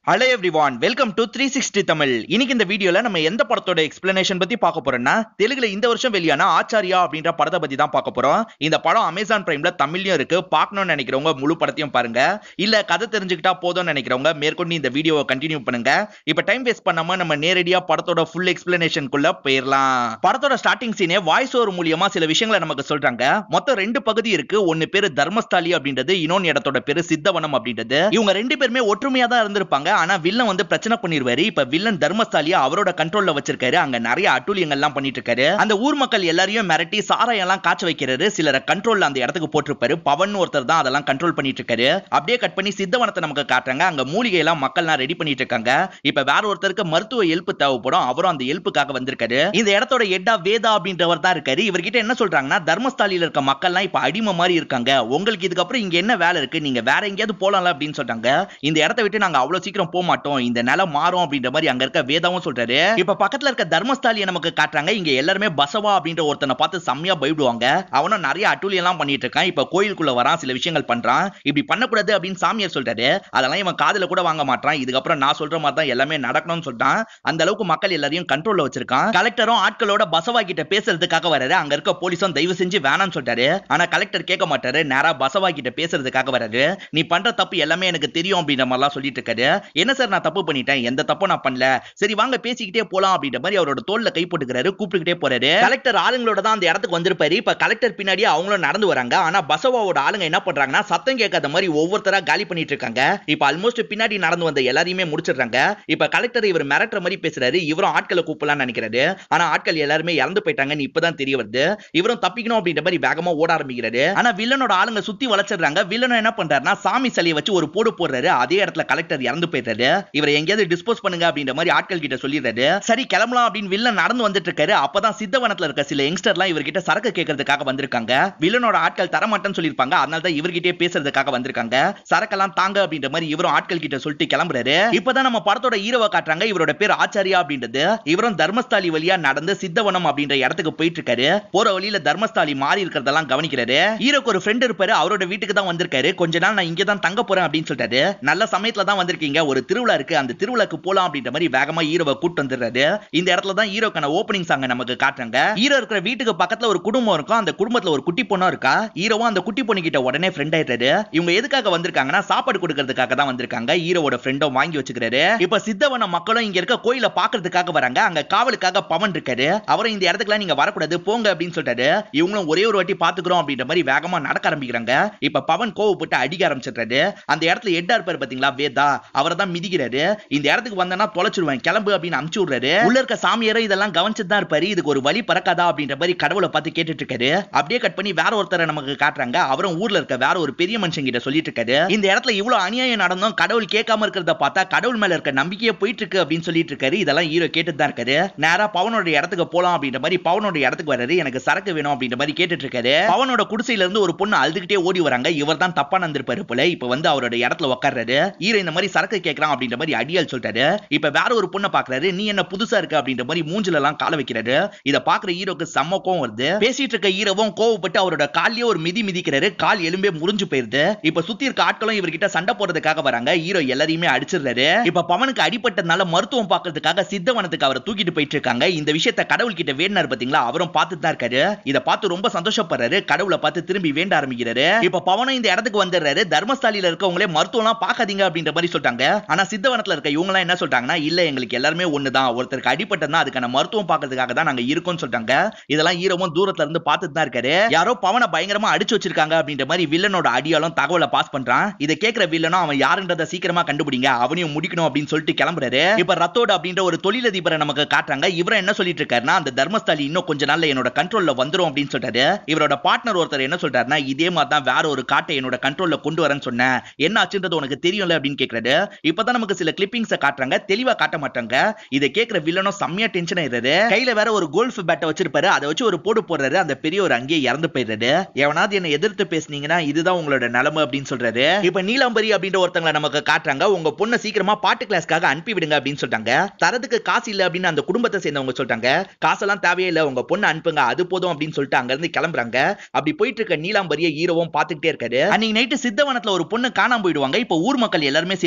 hello everyone welcome to three sixty Tamil இன்னைக்கு இந்த வீடியோல நம்ம எந்த படத்தோட எக்ஸ்பிளனேஷன் பத்தி பார்க்க போறோம்னா தெலுங்குல இந்த வருஷம் வெளியான ஆச்சாரியா அப்படின்ற படத்தை பத்தி தான் பார்க்க போறோம் இந்த படம் அமேசான் பிரைம்ல தமிழ்லயும் இருக்கு பார்க்கணும்னு நினைக்கிறவங்க முழு படத்தையும் பாருங்க இல்ல கதை தெரிஞ்சுக்கிட்டா போதும்னு நினைக்கிறவங்க மேற்கொண்டு இந்த வீடியோவை கண்டினியூ பண்ணுங்க இப்ப டைம் வேஸ்ட் பண்ணாம நம்ம நேரடியா படத்தோட ஃபுல் எக்ஸ்பிளனேஷனுக்குள்ள போயிடலாம் படத்தோட ஸ்டார்டிங் சீனே வாய்ஸ் ஓவர் மூலியமா சில விஷயங்களை நமக்கு சொல்றாங்க மொத்தம் ரெண்டு பகுதி இருக்கு ஒன்னு பேரு தர்மஸ்தாலி அப்படின்றது இன்னொன்னு இடத்தோட பேரு சித்தவனம் அப்படின்றது இவங்க ரெண்டு பேருமே ஒற்றுமையா தான் இருந்திருப்பாங்க ஆனா வில்லன் வந்து பிரச்சனை பண்ணிருவாரு இப்ப வில்லன் தர்மஸ்தாலியா அவரோட கண்ட்ரோல்ல வச்சிருக்காரு அங்க நிறைய அட்டூழியங்கள் எல்லாம் பண்ணிட்டு இருக்காரு அந்த ஊர் மக்கள் எல்லாரையும் மிரட்டி சாராயம் எல்லாம் காய்ச்ச வைக்கிறாரு சிலரை கண்ட்ரோல்ல அந்த இடத்துக்கு போட்டிருப்பாரு பவன் ஒருத்தர் தான் அதெல்லாம் கண்ட்ரோல் பண்ணிட்டு இருக்காரு அப்படியே கட் பண்ணி சித்தவனத்தை நமக்கு காட்டுறாங்க அங்க மூலிகை எல்லாம் மக்கள்லாம் ரெடி பண்ணிட்டு இருக்காங்க இப்ப வேற ஒருத்தருக்கு மருத்துவ எழுப்பு தேவைப்படும் அவரும் அந்த எழுப்புக்காக வந்திருக்காரு இந்த இடத்தோட எட்டா வேதா அப்படின்றவர் தான் இருக்காரு இவர்கிட்ட என்ன சொல்றாங்கன்னா தர்மஸ்தாலியில இருக்க மக்கள்லாம் இப்ப அடிமை மாதிரி இருக்காங்க உங்களுக்கு இதுக்கப்புறம் இங்க என்ன வேலை இருக்கு நீங்க வேற எங்கேயாவது போலாம்ல அப்படின்னு சொல்றாங்க இந்த இடத்த விட்டு நாங்க அவ்வளவு சீக்கிரம் போக மாட்டோம் இந்த நிலம் மாறும் அப்படின்ற மாதிரி அங்க இருக்க வேதாவும் சொல்றாரு இப்ப பக்கத்துல இருக்க தர்மஸ்தாலியை நமக்கு காட்டுறாங்க இங்க எல்லாருமே பசவா அப்படின்ற ஒருத்தனை பார்த்து செம்மையா பயப்படுவாங்க அவனும் நிறைய அட்டூழியம் எல்லாம் பண்ணிட்டு இருக்கான் இப்ப கோயிலுக்குள்ள வரான் சில விஷயங்கள் பண்றான் இப்படி பண்ணக்கூடாது அப்படின்னு சாமியார் சொல்றாரு அதெல்லாம் இவன் காதுல கூட வாங்க மாட்டான் இதுக்கப்புறம் நான் சொல்ற மாதிரி தான் எல்லாமே நடக்கணும்னு சொல்லிட்டான் அந்த அளவுக்கு மக்கள் எல்லாரையும் கண்ட்ரோல்ல வச்சிருக்கான் கலெக்டரும் ஆட்களோட பசவா கிட்ட பேசுறதுக்காக வராரு அங்க இருக்க போலீஸும் தயவு செஞ்சு வேணாம்னு சொல்றாரு ஆனா கலெக்டர் கேட்க மாட்டாரு நேரா பசவா கிட்ட பேசுறதுக்காக வராரு நீ பண்ற தப்பு எல்லாமே எனக்கு தெரியும் அப்படின்ற மாதிரிலாம் சொல்லிட்டு இருக்காரு என்ன சார் நான் தப்பு பண்ணிட்டேன் எந்த தப்பும் நான் பண்ணல சரி வாங்க பேசிக்கிட்டே போலாம் அப்படின்ற மாதிரி அவரோட தோல்ல கை போட்டுக்கிறாரு கூப்பிட்டுக்கிட்டே போறாரு கலெக்டர் ஆளுங்களோட தான் அந்த இடத்துக்கு வந்திருப்பாரு இப்ப கலெக்டர் பின்னாடியே அவங்களும் நடந்து வராங்க ஆனா பசவாவோட ஆளுங்க என்ன பண்றாங்கன்னா சத்தம் கேட்காத மாதிரி ஒவ்வொருத்தரா காலி பண்ணிட்டு இருக்காங்க இப்ப ஆல்மோஸ்ட் பின்னாடி நடந்து வந்த எல்லாரையுமே முடிச்சிடுறாங்க இப்ப கலெக்டர் இவர் மிரட்டுற மாதிரி பேசுறாரு இவரும் ஆட்களை கூப்பிடலாம்னு நினைக்கிறாரு ஆனா ஆட்கள் எல்லாருமே இறந்து போயிட்டாங்கன்னு இப்பதான் தெரிய வருது இவரும் தப்பிக்கணும் அப்படின்ற மாதிரி வேகமா ஓட ஆரம்பிக்கிறாரு ஆனா வில்லனோட ஆளுங்க சுத்தி வளைச்சிடுறாங்க வில்லனும் என்ன பண்றாருன்னா சாமி சிலையை வச்சு ஒரு போடு போடுறாரு அதே இடத்துல கலெக்டர் இறந்து போயிடுறாரு இவரை எங்கேயாவது டிஸ்போஸ் பண்ணுங்க அப்படின்ற மாதிரி ஆட்கள் கிட்ட சொல்லிடுறாரு சரி கிளம்பலாம் அப்படின்னு வில்லன் நடந்து வந்துட்டு இருக்காரு அப்பதான் சித்தவனத்துல இருக்க சில யங்ஸ்டர்லாம் இவர்கிட்ட சரக்கு கேட்கறதுக்காக வந்திருக்காங்க வில்லனோட ஆட்கள் தரமாட்டேன்னு சொல்லிருப்பாங்க அதனால தான் இவர்கிட்டயே பேசுறதுக்காக வந்திருக்காங்க சரக்கெல்லாம் தாங்க அப்படின்ற மாதிரி இவரும் ஆட்கள் கிட்ட சொல்லிட்டு கிளம்புறாரு இப்பதான் நம்ம படத்தோட ஹீரோவை காட்டுறாங்க இவரோட பேர் ஆச்சாரியா அப்படின்றது இவரும் தர்மஸ்தாலி வழியா நடந்து சித்தவனம் அப்படின்ற இடத்துக்கு போயிட்டு இருக்காரு போற வழியில தர்மஸ்தாலி மாறி இருக்கிறதெல்லாம் கவனிக்கிறாரு ஹீரோக்கு ஒரு ஃப்ரெண்ட் இருப்பாரு அவரோட வீட்டுக்கு தான் வந்திருக்காரு கொஞ்ச நாள் நான் இங்க தான் தங்க போறேன் அப்படின்னு சொல்லிட்டாரு நல்ல சமயத்துல தான் வந்திருக்கீங்க ஒரு திருவிழா இருக்கு அந்த திருவிழாக்கு போலாம் அப்படின்ற மாதிரி வேகமா ஹீரோவை கூட்டு வந்துடுறாரு இந்த இடத்துல தான் ஹீரோக்கான ஓப்பனிங் சாங்க நமக்கு காட்டுறாங்க ஹீரோ இருக்கிற வீட்டுக்கு பக்கத்துல ஒரு குடும்பம் இருக்கும் அந்த குடும்பத்துல ஒரு குட்டி பொண்ணும் இருக்கா ஹீரோவும் அந்த குட்டி பொண்ணு கிட்ட உடனே ஃப்ரெண்ட் ஆயிட்டாரு இவங்க எதுக்காக வந்திருக்காங்கன்னா சாப்பாடு கொடுக்கறதுக்காக தான் வந்திருக்காங்க ஹீரோவோட ஃப்ரெண்டும் வாங்கி வச்சுக்கிறாரு இப்ப சித்தவன மக்களும் இங்க இருக்க கோயில பாக்குறதுக்காக வராங்க அங்க காவலுக்காக பவன் இருக்காரு அவரும் இந்த இடத்துக்குலாம் நீங்க வரக்கூடாது போங்க அப்படின்னு சொல்லிட்டாரு இவங்களும் ஒரே ஒரு வாட்டி பாத்துக்கிறோம் அப்படின்ற மாதிரி வேகமா நடக்க ஆரம்பிக்கிறாங்க இப்ப பவன் கோவப்பட்டு அடிக்க ஆரம்பிச்சிடுறாரு அந்த இடத்துல எட்டா இருப்பாரு பாத்தீங்களா வேதா அவரை தான் மிதிக்கிறாரு இந்த இடத்துக்கு வந்தனா தொலைச்சிருவேன் கிளம்பு அப்படின்னு அமுச்சு விடுறாரு உள்ள இருக்க சாமியாரும் இதெல்லாம் கவனிச்சுட்டு தான் இருப்பாரு இதுக்கு ஒரு வழி பறக்காதா அப்படின்ற மாதிரி கடவுளை பார்த்து கேட்டுட்டு இருக்காரு அப்படியே கட் பண்ணி வேற ஒருத்தரை நமக்கு காட்டுறாங்க அவரும் ஊர்ல இருக்க வேற ஒரு பெரிய மனுஷன் கிட்ட சொல்லிட்டு இருக்காரு இந்த இடத்துல இவ்வளவு அநியாயம் நடந்தும் கடவுள் கேட்காம இருக்கிறத பார்த்தா கடவுள் மேல இருக்க நம்பிக்கையே போயிட்டு இருக்கு அப்படின்னு சொல்லிட்டு இருக்காரு இதெல்லாம் ஹீரோ கேட்டுட்டு தான் இருக்காரு நேரா பவனோட இடத்துக்கு போலாம் அப்படின்ற மாதிரி பவனோட இடத்துக்கு வராரு எனக்கு சரக்கு வேணும் அப்படின்ற மாதிரி கேட்டுட்டு இருக்காரு பவனோட குடிசையில இருந்து ஒரு பொண்ணு அழுதுகிட்டே ஓடி வராங்க இவர் தான் தப்பா நடந்திருப்பாரு போல இப்ப வந்து அவரோட இடத்துல உட்கார்றாரு ஹீரோ இந்த மாதிரி சரக்கு கேட்கறான் அப்படின்ற மாதிரி அடியால் சொல்லிட்டாரு இப்ப வேற ஒரு பொண்ணை பாக்குறாரு நீ என்ன புதுசா இருக்க அப்படின்ற மாதிரி மூஞ்சில எல்லாம் கால வைக்கிறாரு இத பாக்குற ஹீரோக்கு செம்ம கோவம் வருது பேசிட்டு இருக்க ஹீரோவும் கோவப்பட்டு அவரோட கால்லயே ஒரு மிதி மிதிக்கிறாரு கால் எலும்பே முறிஞ்சு போயிருது இப்ப சுத்தி இருக்க ஆட்களும் இவர்கிட்ட சண்டை போடுறதுக்காக வராங்க ஹீரோ எல்லாரையுமே அடிச்சிடுறாரு இப்ப பவனுக்கு அடிபட்டதுனால மருத்துவம் பாக்குறதுக்காக சித்தவனத்துக்கு அவரை தூக்கிட்டு போயிட்டு இருக்காங்க இந்த விஷயத்த கடவுள் கிட்ட வேண்டினார் பாத்தீங்களா அவரும் பார்த்துட்டு தான் இருக்காரு இத பார்த்து ரொம்ப சந்தோஷப்படுறாரு கடவுளை பார்த்து திரும்பி வேண்ட ஆரம்பிக்கிறாரு இப்ப பவனும் இந்த இடத்துக்கு வந்துடுறாரு தர்மஸ்தாலியில இருக்கவங்களே மருத்துவம்லாம் பார்க்காதீங்க அப்படின்ற மாதிரி சொல்லிட்டாங்க ஆனா சித்தவனத்துல இருக்க இவங்க எல்லாம் என்ன சொல்றாங்கன்னா இல்ல எங்களுக்கு எல்லாருமே ஒண்ணுதான் ஒருத்தருக்கு அடிபட்டதுனா அதுக்கான மருத்துவம் பார்க்கறதுக்காக தான் நாங்க இருக்கோம்னு சொல்லிட்டாங்க இதெல்லாம் ஈரமும் தூரத்துல இருந்து பார்த்துட்டு தான் இருக்காரு யாரோ பவனை பயங்கரமா அடிச்சு வச்சிருக்காங்க அப்படின்ற மாதிரி வில்லனோட அடியாலும் தகவலை பாஸ் பண்றான் இதை கேட்கிற வில்லனும் அவன் யாருன்றத சீக்கிரமா கண்டுபிடிங்க அவனையும் முடிக்கணும் அப்படின்னு சொல்லிட்டு கிளம்புறாரு இப்ப ரத்தோட அப்படின்ற ஒரு தொழிலதிபரை நமக்கு காட்டுறாங்க இவரும் என்ன சொல்லிட்டு இருக்காருன்னா அந்த தர்மஸ்தாலி இன்னும் கொஞ்ச நாள்ல என்னோட கண்ட்ரோல்ல வந்துரும் அப்படின்னு சொல்றாரு இவரோட பார்ட்னர் ஒருத்தர் என்ன சொல்றாருன்னா இதே மாதிரி தான் வேற ஒரு காட்டை என்னோட கண்ட்ரோல்ல கொண்டு வரேன்னு சொன்னேன் என்ன ஆச்சுன்றது உனக்கு தெரியும்ல அப்படின்னு கேக்குறாரு இப்பதான் நமக்கு சில கிளிப்பிங்ஸை காட்டுறாங்க தெளிவா காட்ட மாட்டாங்க இதை கேட்கிற வில்லனும் செம்மையா டென்ஷன் ஆயிடுறாரு கையில வேற ஒரு கோல்ஃப் பேட்டை வச்சிருப்பாரு அதை வச்சு ஒரு போடு போடுறாரு அந்த பெரியவர் அங்கேயே இறந்து போயிடுறாரு எவனாவது என்ன எதிர்த்து பேசுனீங்கன்னா இதுதான் உங்களோட நிலைமை அப்படின்னு சொல்றாரு இப்ப நீலாம்பரி அப்படின்ற ஒருத்தங்களை நமக்கு காட்டுறாங்க உங்க பொண்ணை சீக்கிரமா பாட்டு கிளாஸ்க்காக அனுப்பி விடுங்க அப்படின்னு சொல்லிட்டாங்க தரதுக்கு காசு இல்ல அப்படின்னு அந்த குடும்பத்தை சேர்ந்தவங்க சொல்லிட்டாங்க காசெல்லாம் தேவையே இல்ல உங்க பொண்ணை அனுப்புங்க அது போதும் அப்படின்னு சொல்லிட்டு அங்க இருந்து கிளம்புறாங்க அப்படி போயிட்டு இருக்க நீலாம்பரிய ஹீரோவும் பாத்துக்கிட்டே இருக்காரு அன்னைக்கு நைட்டு சித்தவனத்துல ஒரு பொண்ணு காணாம போயிடுவாங்க இப்ப ஊர் மக்கள் எல்லாருமே சேர்ந்து சித்தவனம்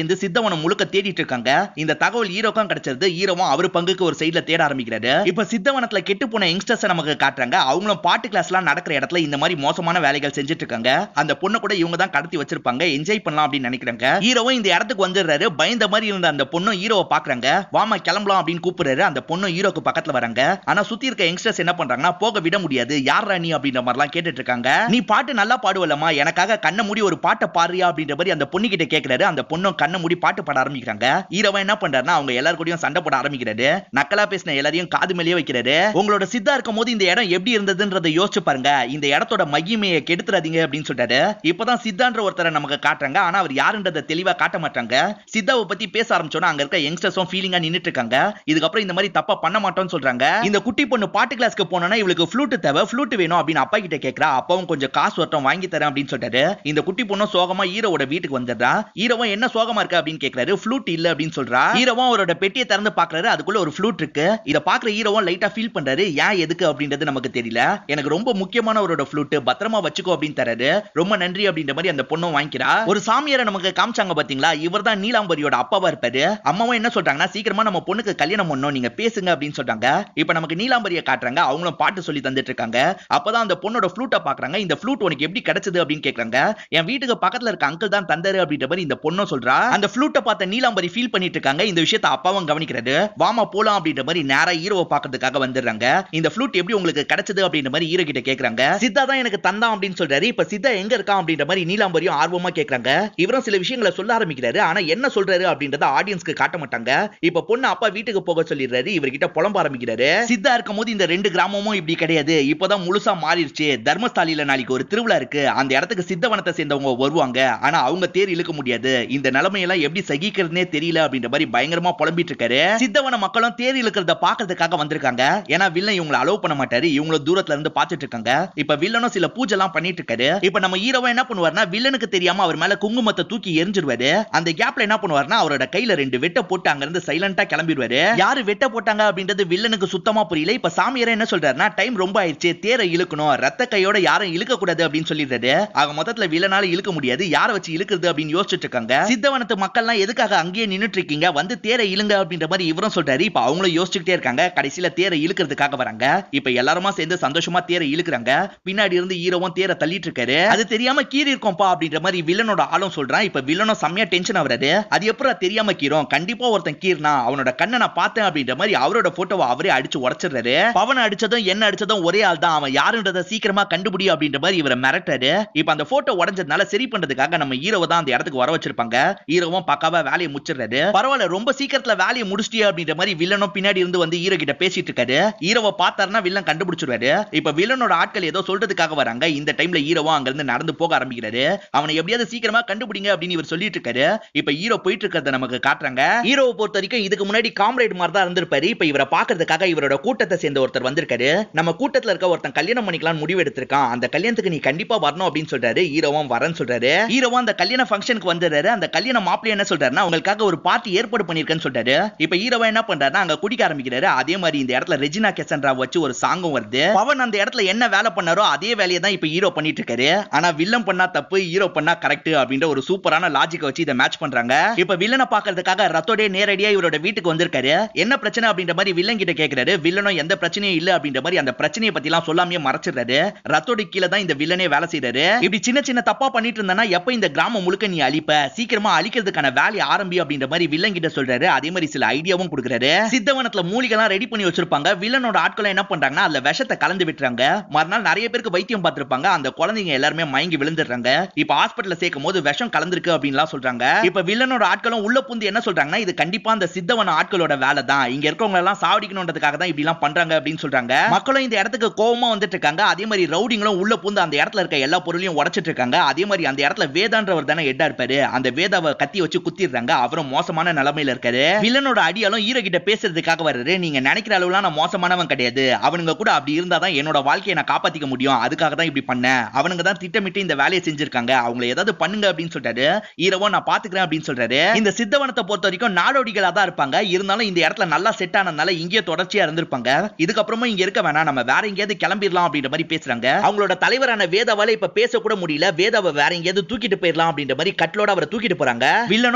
சித்தவனம் முழுக்க தேடிட்டு இருக்காங்க இந்த தகவல் ஹீரோக்கும் கிடைச்சது ஹீரோவும் அவர் பங்குக்கு ஒரு சைடுல தேட ஆரம்பிக்கிறாரு இப்ப சித்தவனத்துல கெட்டு போன யங்ஸ்டர்ஸ் நமக்கு காட்டுறாங்க அவங்களும் பாட்டு கிளாஸ் எல்லாம் நடக்கிற இடத்துல இந்த மாதிரி மோசமான வேலைகள் செஞ்சுட்டு இருக்காங்க அந்த பொண்ணு கூட இவங்க தான் கடத்தி வச்சிருப்பாங்க என்ஜாய் பண்ணலாம் அப்படின்னு நினைக்கிறாங்க ஹீரோவும் இந்த இடத்துக்கு வந்துடுறாரு பயந்த மாதிரி இருந்த அந்த பொண்ணும் ஹீரோவை பாக்குறாங்க வாமா கிளம்பலாம் அப்படின்னு கூப்பிடுறாரு அந்த பொண்ணும் ஹீரோக்கு பக்கத்துல வராங்க ஆனா சுத்தி இருக்க யங்ஸ்டர்ஸ் என்ன பண்றாங்கன்னா போக விட முடியாது யார் நீ அப்படின்ற மாதிரி எல்லாம் கேட்டுட்டு இருக்காங்க நீ பாட்டு நல்லா பாடுவலமா எனக்காக கண்ணை மூடி ஒரு பாட்டை பாடுறியா அப்படின்ற மாதிரி அந்த பொண்ணு கிட்ட கேக்குறாரு அந்த பொண்ணும் கண்ணை மூடி பாட்டு பாட ஆரம்பிக்கிறாங்க ஹீரோவன் என்ன பண்றாருன்னா அவங்க எல்லாரும் கூடயும் சண்டை போட ஆரம்பிக்கிறாரு நக்கலா பேசின எல்லாரையும் காது மேலேயே வைக்கிறாரு உங்களோட சித்தா இருக்கும் போது இந்த இடம் எப்படி இருந்ததுன்றதை யோசிச்சு பாருங்க இந்த இடத்தோட மகிமையை கெடுத்துறாதீங்க அப்படின்னு சொல்றாரு இப்பதான் சித்தான்ற ஒருத்தரை நமக்கு காட்டுறாங்க ஆனா அவர் யாருன்றதை தெளிவா காட்ட மாட்டாங்க சித்தாவை பத்தி பேச ஆரம்பிச்சோன்னா அங்க இருக்க யங்ஸ்டர்ஸும் ஃபீலிங்கா நின்னுட்டு இருக்காங்க இதுக்கப்புறம் இந்த மாதிரி தப்பா பண்ண மாட்டோம்னு சொல்றாங்க இந்த குட்டி பொண்ணு பாட்டு கிளாஸ்க்கு போனோம்னா இவளுக்கு ஃப்ளூட் தேவை ஃப்ளூட் வேணும் அப்படின்னு அப்பா கிட்ட கேக்குறா அப்பாவும் கொஞ்சம் காசு வரட்டும் வாங்கி தரேன் அப்படின்னு சொல்றாரு இந்த குட்டி பொண்ணும் சோகமா ஹீரோவோட வீட்டுக்கு வந்துடுறா ஹீரோவும் என்ன சோகமா இருக்கு அப்படின்னு கேக்குறாரு ஃப்ளூட் இல்ல அப்படின்னு சொல்றா ஹீரோவும் அவரோட பெட்டியை திறந்து பாக்குறாரு அதுக்குள்ள ஒரு ஃப்ளூட் இருக்கு இத பாக்குற ஹீரோவும் லைட்டா ஃபீல் பண்றாரு ஏன் எதுக்கு அப்படின்றது நமக்கு தெரியல எனக்கு ரொம்ப முக்கியமான அவரோட ஃப்ளூட் பத்திரமா வச்சுக்கோ அப்படின்னு தராரு ரொம்ப நன்றி அப்படின்ற மாதிரி அந்த பொண்ணும் வாங்கிக்கிறா ஒரு சாமியாரை நமக்கு காமிச்சாங்க பாத்தீங்களா இவர் தான் நீலாம்பரியோட அப்பாவா இருப்பாரு அம்மாவும் என்ன சொல்றாங்கன்னா சீக்கிரமா நம்ம பொண்ணுக்கு கல்யாணம் பண்ணணும் நீங்க பேசுங்க அப்படின்னு சொல்றாங்க இப்ப நமக்கு நீலாம்பரியை காட்டுறாங்க அவங்களும் பாட்டு சொல்லி தந்துட்டு இருக்காங்க அப்பதான் அந்த பொண்ணோட ஃப்ளூட்டை பாக்குறாங்க இந்த ஃப்ளூட் உனக்கு எப்படி கிடைச்சது அப்படின்னு கேக்குறாங்க என் வீட்டுக்கு பக்கத்துல இருக்க அங்கிள் தான் தந்தாரு அப்படின்ற மாதிரி இந்த பொண்ணும் சொல்றா அந்த ஃப்ளூட்டை பார்த்த நீலாம்பரி ஃபீல் பண்ணிட்டு இருக்காங்க இந்த விஷயத்தை அப்பாவும் கவனிக்கிறது வாமா போலாம் அப்படின்ற மாதிரி நேரா ஹீரோவை பாக்குறதுக்காக வந்துடுறாங்க இந்த ஃப்ளூட் எப்படி உங்களுக்கு கிடைச்சது அப்படின்ற மாதிரி ஹீரோ கிட்ட கேக்குறாங்க சித்தா தான் எனக்கு தந்தான் அப்படின்னு சொல்றாரு இப்ப சித்தா எங்க இருக்கான் அப்படின்ற மாதிரி நீலாம்பரியும் ஆர்வமா கேக்குறாங்க இவரும் சில விஷயங்களை சொல்ல ஆரம்பிக்கிறாரு ஆனா என்ன சொல்றாரு அப்படின்றத ஆடியன்ஸ்க்கு காட்ட மாட்டாங்க இப்ப பொண்ணு அப்பா வீட்டுக்கு போக சொல்லிடுறாரு இவர்கிட்ட புலம்ப ஆரம்பிக்கிறாரு சித்தா இருக்கும் போது இந்த ரெண்டு கிராமமும் இப்படி கிடையாது இப்பதான் முழுசா மாறிடுச்சு தர்மஸ்தாலியில நாளைக்கு ஒரு திருவிழா இருக்கு அந்த இடத்துக்கு சித்தவனத்தை சேர்ந்தவங்க வருவாங்க ஆனா அவங்க தேர் இழுக்க முடியாது இந்த நிலைமையெல்லாம் எப்படி சகிக்கிறதுனே தெரியல அப்படின்ற மாதிரி பயங்கரமா புலம்பிட்டு இருக்காரு சித்தவன மக்களும் தேர் இழுக்கிறத பாக்குறதுக்காக வந்திருக்காங்க ஏன்னா வில்லன் இவங்களை அலோவ் பண்ண மாட்டாரு இவங்கள தூரத்துல இருந்து பாத்துட்டு இருக்காங்க இப்ப வில்லனும் சில பூஜை எல்லாம் பண்ணிட்டு இருக்காரு இப்ப நம்ம ஹீரோவா என்ன பண்ணுவாருன்னா வில்லனுக்கு தெரியாம அவர் மேல குங்குமத்தை தூக்கி எரிஞ்சிருவாரு அந்த கேப்ல என்ன பண்ணுவாருன்னா அவரோட கையில ரெண்டு வெட்ட போட்டு அங்க இருந்து சைலண்டா கிளம்பிடுவாரு யாரு வெட்ட போட்டாங்க அப்படின்றது வில்லனுக்கு சுத்தமா புரியல இப்ப சாமியாரே என்ன சொல்றாருன்னா டைம் ரொம்ப ஆயிடுச்சு தேரை இழுக்கணும் ரத்த கையோட யாரும் இழுக்க கூடாது அப்படின்னு சொல்லிடுறாரு ஆக மொத்தத்துல வில்லனால இழுக்க முடியாது யாரை வச்சு இழுக்கிறது அப்படின்னு யோசிச்சுட்டு இருக்காங்க சித்தவனத்து மக்கள்லாம் எதுக்காக அங்கேயே நின்னுட்டு இருக்கீங்க வந்து தேரை இழுங்க அப்படின்ற மாதிரி இவரும் சொல்றாரு இப்ப அவங்களும் யோசிச்சுக்கிட்டே இருக்காங்க கடைசியில தேரை இழுக்கிறதுக்காக வராங்க இப்ப எல்லாருமா சேர்ந்து சந்தோஷமா தேரை இழுக்கிறாங்க பின்னாடி இருந்து ஹீரோவும் தேரை தள்ளிட்டு இருக்காரு அது தெரியாம கீறி இருக்கோம்ப்பா அப்படின்ற மாதிரி வில்லனோட ஆளும் சொல்றான் இப்ப வில்லனும் செம்மையா டென்ஷன் ஆகுறாரு அது எப்படா தெரியாம கீரும் கண்டிப்பா ஒருத்தன் கீர்னா அவனோட கண்ணை நான் பார்த்தேன் அப்படின்ற மாதிரி அவரோட போட்டோவை அவரே அடிச்சு உடைச்சிடுறாரு பவன் அடிச்சதும் என்ன அடிச்சதும் ஒரே ஆள் தான் அவன் யாருன்றத சீக்கிரமா கண்டுபிடி அப்படின்ற மாதிரி இவரை மிரட்டாரு இப்ப அந்த போட்டோ உடஞ்சதுனால சரி பண்றதுக்காக நம்ம ஹீரோவை தான் அந்த இடத்துக்கு வர வச்சிருப்பாங்க ஹீரோவும் பக்காவா வேலையை முடிச்சிடுறாரு பரவாயில்ல ரொம்ப சீக்கிரத்துல வேலையை முடிச்சிட்டியா அப்படின்ற மாதிரி வில்லனும் பின்னாடி இருந்து வந்து ஹீரோ கிட்ட பேசிட்டு இருக்காரு ஹீரோவை பார்த்தாருன்னா வில்லன் கண்டுபிடிச்சிருவாரு இப்ப வில்லனோட ஆட்கள் ஏதோ சொல்றதுக்காக வராங்க இந்த டைம்ல ஹீரோவும் அங்க இருந்து நடந்து போக ஆரம்பிக்கிறாரு அவனை எப்படியாவது சீக்கிரமா கண்டுபிடிங்க அப்படின்னு இவர் சொல்லிட்டு இருக்காரு இப்ப ஹீரோ போயிட்டு இருக்கிறத நமக்கு காட்டுறாங்க ஹீரோவை பொறுத்த வரைக்கும் இதுக்கு முன்னாடி காம்ரேட் மாதிரி தான் இருந்திருப்பாரு இப்ப இவரை பாக்குறதுக்காக இவரோட கூட்டத்தை சேர்ந்த ஒருத்தர் வந்திருக்காரு நம்ம கூட்டத்துல இருக்க ஒருத்தன் கல்யாணம் பண்ணிக்கலாம் முடிவு எடுத்திருக்கான் அந்த கல்யாணத்துக்கு நீ கண்டிப்பா வரணும் அப்படின்னு சொல்றாரு ஹீரோவும் வரேன்னு சொல்றாரு ஹீரோவும் அந்த கல்யாண ஃபங்க்ஷனுக்கு வந்துடுறாரு அந்த கல்யாண மாப்பிள்ளை என்ன சொல்றாருன்னா உங்களுக்காக ஒரு பார்ட்டி ஏற்பாடு பண்ணிருக்கேன்னு சொல்றாரு இப்ப ஹீரோவா என்ன பண்றாருன்னா அங்க குடிக்க ஆரம்பிக்கிறாரு அதே மாதிரி இந்த இடத்துல ரெஜினா கெசன்ட்ரா வச்சு ஒரு சாங்கும் வருது பவன் அந்த இடத்துல என்ன வேலை பண்ணாரோ அதே வேலையை தான் இப்ப ஹீரோ பண்ணிட்டு இருக்காரு ஆனா வில்லன் பண்ணா தப்பு ஹீரோ பண்ணா கரெக்ட் அப்படின்ற ஒரு சூப்பரான லாஜிக் வச்சு இதை மேட்ச் பண்றாங்க இப்ப வில்லனை பாக்குறதுக்காக ரத்தோடே நேரடியா இவரோட வீட்டுக்கு வந்திருக்காரு என்ன பிரச்சனை அப்படின்ற மாதிரி வில்லன் கிட்ட கேக்குறாரு வில்லனும் எந்த பிரச்சனையும் இல்ல அப்படின்ற மாதிரி அந்த பிரச்சனையை பத்தி எல்லாம் சொல்லாமே மறைச்சிடுறாரு ரத்தோட கீழே தான் இந்த வில்லனே வேலை செய்யறாரு இப்படி சின்ன சின்ன தப்பா பண்ணிட்டு இருந்தானா எப்ப இந்த கிராமம் முழுக்க நீ அழிப்ப சீக்கிரமா அழிக்கிறதுக்கான வேலையை ஆரம்பி அப்படின்ற மாதிரி வில்லன் கிட்ட சொல்றாரு அதே மாதிரி சில ஐடியாவும் கொடுக்குறாரு சித்தவனத்துல மூலிகைலாம் ரெடி பண்ணி வச்சிருப்பாங்க வில்லனோட ஆட்களை என்ன பண்றாங்கன்னா அதுல விஷத்தை கலந்து விட்டுறாங்க மறுநாள் நிறைய பேருக்கு வைத்தியம் பார்த்திருப்பாங்க அந்த குழந்தைங்க எல்லாருமே மயங்கி விழுந்துடுறாங்க இப்ப ஹாஸ்பிட்டல்ல சேர்க்கும் போது விஷம் கலந்திருக்கு அப்படின்லாம் சொல்றாங்க இப்ப வில்லனோட ஆட்களும் உள்ள புந்து என்ன சொல்றாங்கன்னா இது கண்டிப்பா அந்த சித்தவன ஆட்களோட வேலை தான் இங்க இருக்கவங்க எல்லாம் சாவடிக்கணுன்றதுக்காக தான் இப்படி எல்லாம் பண்றாங்க அப்படின்னு சொல்றாங்க மக்களும் இந்த இடத்துக்கு கோவமா வந்துட்டு இருக்காங்க அதே மாதிரி ரவுடிங்களும் உள்ள புந்து அந்த இடத்துல இருக்க எல்லா பொருளையும் உடைச்சிட்டு இருக்காங்க அதே மாதிரி அந்த இடத்துல வேதான்றவர் தானே ஹெட்டா இருப்பாரு அந்த வேதாவை கத்தி வச்சு குத்திடுறாங்க அவரும் மோசமான நிலைமையில இருக்காரு வில்லனோட அடியாலும் ஹீரோ கிட்ட பேசுறதுக்காக வர்றாரு நீங்க நினைக்கிற அளவுலாம் நான் மோசமானவன் கிடையாது அவனுங்க கூட அப்படி இருந்தா தான் என்னோட வாழ்க்கையை நான் காப்பாத்திக்க முடியும் அதுக்காக தான் இப்படி பண்ணேன் அவனுங்க தான் திட்டமிட்டு இந்த வேலையை செஞ்சிருக்காங்க அவங்கள ஏதாவது பண்ணுங்க அப்படின்னு சொல்றாரு ஹீரோவோ நான் பாத்துக்கிறேன் அப்படின்னு சொல்றாரு இந்த சித்தவனத்தை பொறுத்த வரைக்கும் நாடோடிகளா தான் இருப்பாங்க இருந்தாலும் இந்த இடத்துல நல்லா செட் ஆனதுனால இங்கே தொடர்ச்சியா இருந்திருப்பாங்க இதுக்கப்புறமா இங்க இருக்க வேணாம் நம்ம வேற எங்கேயாவது கிளம்பிடலாம் அப்படின்ற மாதிரி பேசுறாங்க அவங்களோட தலைவரான வேதாவால இப்ப பேச கூட முடியல வேதாவை வேற எங்கேயாவது தூக்கிட்டு போயிடலாம் அப்படின்ற மாதிரி கட்லோட அவரை தூக்கிட்டு போறாங்க வில்லனும்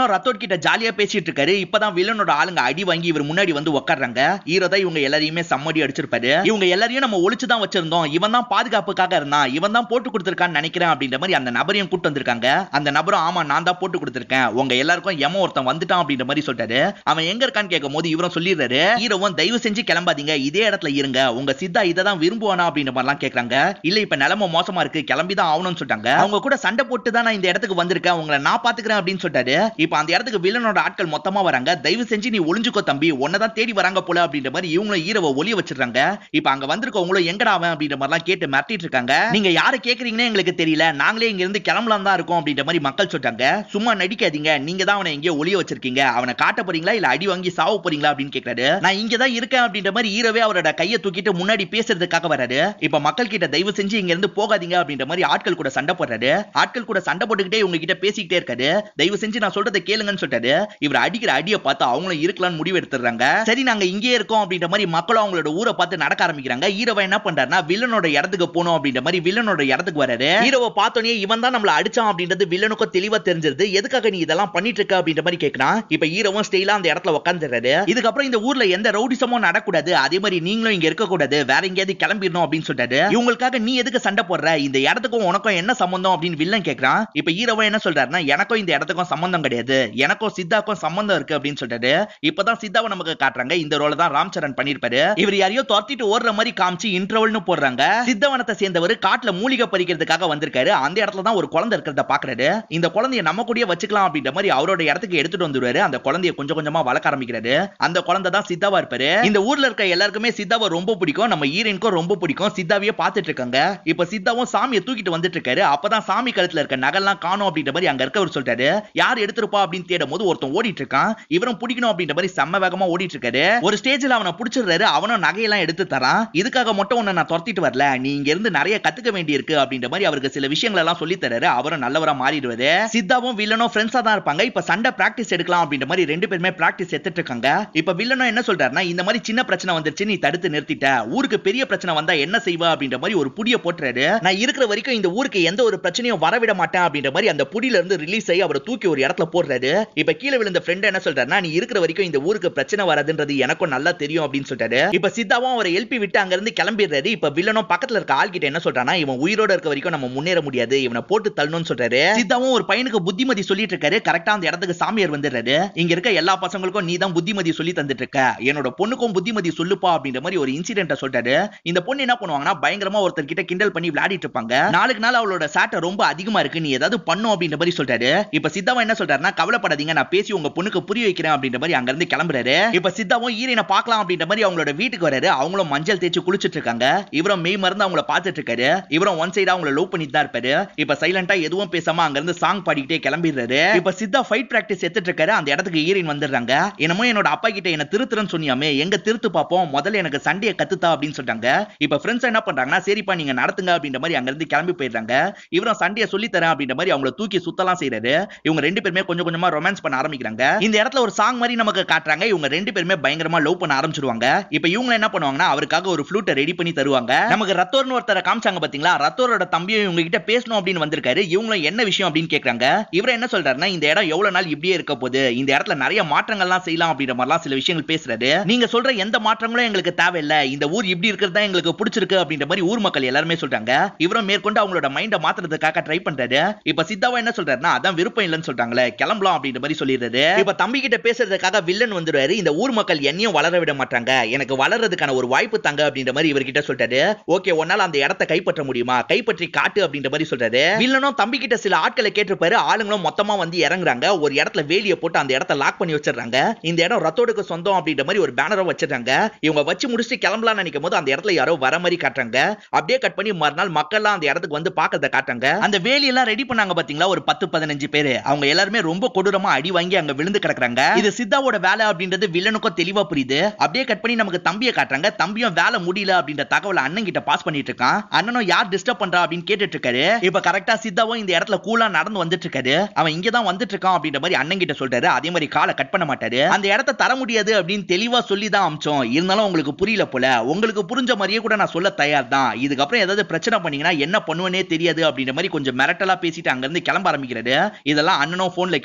வில்லனும் ரத்தோட் கிட்ட ஜாலியா பேசிட்டு இருக்காரு இப்பதான் வில்லனோட ஆளுங்க அடி வாங்கி இவர் முன்னாடி வந்து உட்காடுறாங்க ஹீரோ தான் இவங்க எல்லாரையுமே சம்மடி அடிச்சிருப்பாரு இவங்க எல்லாரையும் நம்ம ஒளிச்சு தான் வச்சிருந்தோம் இவன் தான் பாதுகாப்புக்காக இருந்தான் இவன் தான் போட்டு கொடுத்திருக்கான்னு நினைக்கிறேன் அப்படின்ற மாதிரி அந்த நபரையும் கூட்டு வந்திருக்காங்க அந்த நபரும் ஆமா நான் தான் போட்டு கொடுத்திருக்கேன் உங்க எல்லாருக்கும் எம ஒருத்தன் வந்துட்டான் அப்படின்ற மாதிரி சொல்லிட்டாரு அவன் எங்க இருக்கான்னு கேட்கும் போது இவரும் சொல்லிடுறாரு ஹீரோவும் தயவு செஞ்சு கிளம்பாதீங்க இதே இடத்துல இருங்க உங்க சித்தா இதை தான் விரும்புவானா அப்படின்ற மாதிரிலாம் கேக்குறாங்க இல்ல இப்ப நிலைமை மோசமா இருக்கு கிளம்பி தான் ஆகணும்னு சொல்லிட்டாங்க அவங்க கூட சண்டை போட்டு தான் நான் இந்த இடத்துக்கு வந்திருக்கேன் உங்களை நான் பாத்துக்கிறேன் அப்படின்னு சொல்லிட்டாரு இப்ப அந்த இடத்துக்கு வில்லனோட ஆட்கள் மொத்தமா வராங்க தயவு செஞ்சு நீ ஒளிஞ்சுக்கோ தம்பி உன்னதான் தேடி வராங்க போல அப்படின்ற மாதிரி இவங்களும் ஹீரோவை ஒளிய வச்சிடுறாங்க இப்ப அங்க வந்திருக்கவங்களும் எங்கடா அவன் அப்படின்ற மாதிரிலாம் கேட்டு மிரட்டிட்டு இருக்காங்க நீங்க யாரை கேக்குறீங்கன்னு எங்களுக்கு தெரியல நாங்களே இங்க இருந்து கிளம்பலாம் தான் இருக்கோம் அப்படின்ற மாதிரி மக்கள் சொல்லிட்டாங்க சும்மா நடிக்காதீங்க நீங்க தான் அவனை எங்கேயோ ஒளிய வச்சிருக்கீங்க அவனை காட்ட போறீங்களா இல்ல அடி வாங்கி சாவ போறீங்களா அப்படின்னு கேக்குறாரு நான் இங்க தான் இருக்கேன் அப்படின்ற மாதிரி ஹீரோவே அவரோட கையை தூக்கிட்டு முன்னாடி பேசுறதுக்காக வராரு இப்ப மக்கள் கிட்ட தயவு செஞ்சு இங்க இருந்து போகாதீங்க அப்படின்ற மாதிரி ஆட்கள் கூட சண்டை போடுறாரு ஆட்கள் கூட சண்டை போட்டுக்கிட்டே இவங்க கிட்ட பேசிக்கிட்டே இருக்காரு தயவு செஞ்சு நான் சொல்றதை கேளுங்கன்னு சொல்லிட்டாரு இவர் அடிக்கிற அடியை பார்த்து அவங்களும் இருக்கலாம்னு முடிவு எடுத்துறாங்க சரி நாங்க இங்கே இருக்கோம் அப்படின்ற மாதிரி மக்களும் அவங்களோட ஊரை பார்த்து நடக்க ஆரம்பிக்கிறாங்க ஹீரோவை என்ன பண்றாருன்னா வில்லனோட இடத்துக்கு போகணும் அப்படின்ற மாதிரி வில்லனோட இடத்துக்கு வராரு ஹீரோவை பார்த்தோன்னே இவன் தான் நம்மள அடிச்சான் அப்படின்றது வில்லனுக்கும் தெளிவா தெரிஞ்சிருது எதுக்காக நீ இதெல்லாம் பண்ணிட்டு இருக்க அப்படின்ற மாதிரி கேட்கறான் இப்ப ஹீரோவும் ஸ்டெயிலா அந்த இடத்துல உட்காந்துறாரு இதுக்கப்புறம் இந்த ஊர்ல எந்த ரவுடிசமும் நடக்கூடாது அதே மாதிரி நீங்களும் இங்க இருக்க கூடாது வேற எங்கேயாவது கிளம்பிடணும் அப்படின்னு சொல்லிட்டாரு இவங்களுக்காக நீ எதுக்கு சண்டை போடுற இந்த இடத்துக்கும் உனக்கும் என்ன சம்பந்தம் அப்படின்னு வில்லன் கேட்கறான் இப்ப ஹீரோவும் என்ன சொல்றாருன்னா எனக்கும் இந்த இடத்துக்கும் சம்பந்தம் கிடையாது எனக்கும் சித்தாக்கும் சம்பந்தம் இருக்கு அப்படின்னு சொல்லிட்டாரு இப்பதான் சித்தாவை நமக்கு காட்டுறாங்க இந்த ரோல தான் ராம் சரண் பண்ணிருப்பாரு இவர் யாரையோ துரத்திட்டு ஓடுற மாதிரி காமிச்சு இன்டர்வல்னு போடுறாங்க சித்தவனத்தை சேர்ந்தவர் காட்டுல மூலிகை பறிக்கிறதுக்காக வந்திருக்காரு அந்த இடத்துல தான் ஒரு குழந்தை இருக்கிறத பாக்குறாரு இந்த குழந்தைய நம்ம கூடயே வச்சுக்கலாம் அப்படின்ற மாதிரி அவரோட இடத்துக்கு எடுத்துட்டு வந்துருவாரு அந்த குழந்தைய கொஞ்சம் கொஞ்சமா வளர்க்க ஆரம்பிக்கிறாரு அந்த குழந்தை தான் சித்தாவா இருப்பாரு இந்த ஊர்ல இருக்க எல்லாருக்குமே சித்தாவை ரொம்ப பிடிக்கும் நம்ம ஈரனுக்கும் ரொம்ப பிடிக்கும் சித்தாவையே பார்த்துட்டு இருக்காங்க இப்ப சித்தாவும் சாமியை தூக்கிட்டு வந்துட்டு இருக்காரு அப்பதான் சாமி கழுத்துல இருக்க நகல்லாம் காணும் அப்படின்ற மாதிரி அங்க இருக்கவர் சொல்லிட்டாரு யார் எடுத்திருப்பா அப்படின்னு தேடும் போது ஒருத்தன் ஓடிட்டு இருக்கான் இவரும் பிடிக்கணும் அப்படின்ற மாதிரி செம்ம வேகமா ஓடிட்டு இருக்காரு ஒரு ஸ்டேஜ்ல அவனை பிடிச்சிடுறாரு அவனும் நகையெல்லாம் எடுத்து தரான் இதுக்காக மட்டும் உன்னை நான் துரத்திட்டு வரல நீ இங்க இருந்து நிறைய கத்துக்க வேண்டி இருக்கு அப்படின்ற மாதிரி அவருக்கு சில விஷயங்கள் எல்லாம் சொல்லி தராரு அவரும் நல்லவரா மாறிடுவாரு சித்தாவும் வில்லனும் ஃப்ரெண்ட்ஸா தான் இருப்பாங்க இப்ப சண்டை பிராக்டிஸ் எடுக்கலாம் அப்படின்ற மாதிரி ரெண்டு பேருமே பிராக்டிஸ் எடுத்துட்டு இருக்காங்க இப்ப வில்லனும் என்ன சொல்றாருன்னா இந்த மாதிரி சின்ன பிரச்சனை வந்துருச்சு நீ தடுத்து நிறுத்திட்ட ஊருக்கு பெரிய பிரச்சனை வந்தா என்ன செய்வ அப்படின்ற மாதிரி ஒரு புடிய போட்டுறாரு நான் இருக்கிற வரைக்கும் இந்த ஊருக்கு எந்த ஒரு பிரச்சனையும் வரவிட மாட்டேன் அப்படின்ற மாதிரி அந்த புடியில இருந்து ரிலீஸ் ஆகி அவரை தூக்கி ஒரு இடத்துல போடுறாரு இப்ப கீழே விழுந்த ஃப்ரெண்ட் என்ன சொல்றாருன்னா நீ இருக்கிற வரைக்கும் இந்த ஊருக்கு பிரச்சனை வராதுன்றது எனக்கும் நல்லா தெரியும் அப்படின்னு சொல்லிட்டாரு இப்ப சித்தாவும் அவரை எழுப்பி விட்டு அங்க இருந்து கிளம்பிடுறாரு இப்ப வில்லனும் பக்கத்துல இருக்க ஆள் கிட்ட என்ன சொல்றானா இவன் உயிரோட இருக்க வரைக்கும் நம்ம முன்னேற முடியாது இவனை போட்டு தள்ளணும்னு சொல்றாரு சித்தாவும் ஒரு பையனுக்கு புத்திமதி சொல்லிட்டு இருக்காரு கரெக்டா அந்த இடத்துக்கு சாமியார் வந்துடுறாரு இங்க இருக்க எல்லா பசங்களுக்கும் நீ தான் புத்திமதி சொல்லி தந்துட்டு இருக்க என்னோட பொண்ணுக்கும் புத்திமதி சொல்லுப்பா அப்படின்ற மாதிரி ஒரு இன்சிடென்ட சொல்றாரு இந்த பொண்ணு என்ன பண்ணுவாங்கன்னா பயங்கரமா ஒருத்தர் கிட்ட கிண்டல் பண்ணி விளையாடிட்டு இருப்பாங்க நாளுக்கு நாள் அவளோட சாட்டை ரொம்ப அதிகமா இருக்கு நீ ஏதாவது பண்ணும் அப்படின்ற மாதிரி சொல்றாரு இப்ப சித்தாவும் என்ன சொல்றாருன்னா கவலைப்படாதீங்க நான் பேசி உங்க பொண்ணுக்கு புரிய வைக்கிறேன் அப்படின்ற மாதிரி அங்க இருந்து கிளம்புறாரு இப்ப சித்தாவும் ஈரனை பார்க்கலாம் அப்படின்ற மாதிரி அவங்களோட வீட்டுக்கு வராரு அவங்களும் மஞ்சள் தேய்ச்சி குளிச்சிட்டு இருக்காங்க இவரும் மெய் மறந்து அவங்கள பார்த்துட்டு இருக்காரு இவரும் ஒன் சைடா அவங்கள லவ் பண்ணிட்டு தான் இருப்பாரு இப்ப சைலண்டா எதுவும் பேசாம அங்க இருந்து சாங் பாடிக்கிட்டே கிளம்பிடுறாரு இப்ப சித்தா ஃபைட் பிராக்டிஸ் எடுத்துட்டு இருக்காரு அந்த இடத்துக்கு ஈரின் வந்துடுறாங்க என்னமோ என்னோட அப்பா கிட்ட என்ன திருத்துறன்னு சொன்னியாமே எங்க திருத்து பாப்போம் முதல்ல எனக்கு சண்டையை கத்துத்தா அப்படின்னு சொல்லிட்டாங்க இப்ப ஃப்ரெண்ட்ஸ் என்ன பண்றாங்கன்னா சரிப்பா நீங்க நடத்துங்க அப்படின்ற மாதிரி அங்க இருந்து கிளம்பி போயிடுறாங்க இவரும் சண்டையை சொல்லி தரேன் அப்படின்ற மாதிரி அவங்கள தூக்கி சுத்தலாம் செய்யறாரு இவங்க ரெண்டு பேருமே கொஞ்சம் கொஞ்சமா ரொமான்ஸ் பண்ண ஆரம்பிக்கிறாங்க இந்த இடத்துல ஒரு சாங் மாதிரி நமக்கு காட்டுறாங்க இவங்க ரெண்டு பேருமே பயங்கரமா லவ் பண்ண ஆரம்பிச்சிருவாங்க இப்ப இவங்க என்ன பண்ணுவாங்கன்னா அவருக்காக ஒரு ஃப்ளூட்டை ரெடி பண்ணி தருவாங்க நமக்கு ரத்தோர்னு ஒருத்தரை காமிச்சாங்க பாத்தீங்களா ரத்தோரோட தம்பியும் இவங்க கிட்ட பேசணும் அப்படின்னு வந்திருக்காரு இவங்களும் என்ன விஷயம் அப்படின்னு கேக்குறாங்க இவர் என்ன சொல்றாருன்னா இந்த இடம் எவ்வளவு நாள் இப்படியே இருக்க போகுது இந்த இடத்துல நிறைய மாற்றங்கள்லாம் செய்யலாம் அப்படின்ற மாதிரிலாம் சில விஷயங்கள் பேசுறாரு நீங்க சொல்ற எந்த மாற்றங்களும் எங்களுக்கு தேவையில்லை இந்த ஊர் இப்படி இருக்கிறது தான் எங்களுக்கு பிடிச்சிருக்கு அப்படின்ற மாதிரி ஊர் மக்கள் எல்லாருமே சொல்றாங்க இவரும் மேற்கொண்டு அவங்களோட மைண்ட மாத்துறதுக்காக ட்ரை பண்றாரு இப்ப சித்தாவா என்ன சொல்றாருன்னா அதான் விருப்பம் இல்லைன்னு சொல்றாங்களே கிளம்பலாம் அப்படின்ற மாதிரி சொல்லிடுறாரு இப்ப தம்பி கிட்ட பேசுறதுக்காக வில்லன் வந்துருவாரு இந்த ஊர் மக்கள் என்னையும் வளர விட மாட்டாங்க எனக்கு வளர்றதுக்கான ஒரு வாய்ப்பு தாங்க அப்படின்ற மாதிரி இவர்கிட்ட சொல்லிட்டாரு ஓகே ஒன்னால அந்த இடத்தை கைப்பற்ற முடியுமா கைப்பற்றி காட்டு அப்படின்ற மாதிரி சொல்றாரு வில்லனும் தம்பி கிட்ட சில ஆட்களை கேட்டிருப்பாரு ஆளுங்களும் மொத்தமா வந்து இறங்குறாங்க ஒரு இடத்துல வேலியை போட்டு அந்த இடத்த லாக் பண்ணி வச்சிடுறாங்க இந்த இடம் ரத்தோடுக்கு சொந்தம் அப்படின்ற மாதிரி ஒரு பேனரை வச்சிடுறாங்க இவங்க வச்சு முடிச்சுட்டு கிளம்பலாம்னு நினைக்கும் போது அந்த இடத்துல யாரோ வர மாதிரி காட்டுறாங்க அப்படியே கட் பண்ணி மறுநாள் மக்கள்லாம் அந்த இடத்துக்கு வந்து பாக்கிறத காட்டுறாங்க அந்த வேலியெல்லாம் ரெடி பண்ணாங்க பாத்தீங்களா ஒரு பத்து பதினஞ்சு பேரு அவங்க எல்லாருமே ரொம்ப கொடூரமா அடி வாங்கி அங்க விழுந்து கிடக்குறாங்க இது சித்தாவோட வேலை அப்படின்றது வில்லனுக்கும் தெளிவா புரியுது அப்படியே கட் பண்ணி நமக்கு தம்பியை காட்டுறாங்க தம்பியும் வேலை முடியல அப்படின்ற தகவலை அண்ணன் கிட்ட பாஸ் பண்ணிட்டு இருக்கான் அண்ணனும் யார் டிஸ்டர்ப் பண்றா அப்படின்னு கேட்டுட்டு இருக்காரு இப்ப கரெக்டா சித்தாவும் இந்த இடத்துல கூலா நடந்து வந்துட்டு இருக்காரு அவன் இங்க தான் வந்துட்டு இருக்கான் அப்படின்ற மாதிரி அண்ணன் கிட்ட சொல்றாரு அதே மாதிரி காலை கட் பண்ண மாட்டாரு அந்த இடத்த தர முடியாது அப்படின்னு தெளிவா சொல்லி தான் அமிச்சோம் இருந்தாலும் உங்களுக்கு புரியல போல உங்களுக்கு புரிஞ்ச மாதிரியே கூட நான் சொல்ல தயார் தான் இதுக்கப்புறம் ஏதாவது பிரச்சனை பண்ணீங்கன்னா என்ன பண்ணுவேனே தெரியாது அப்படின்ற மாதிரி கொஞ்சம் மிரட்டலா பேசிட்டு அங்க இருந்து கிளம்ப ஆரம்பிக்கிறாரு இதெல்லாம் அண்ணனும் போன்ல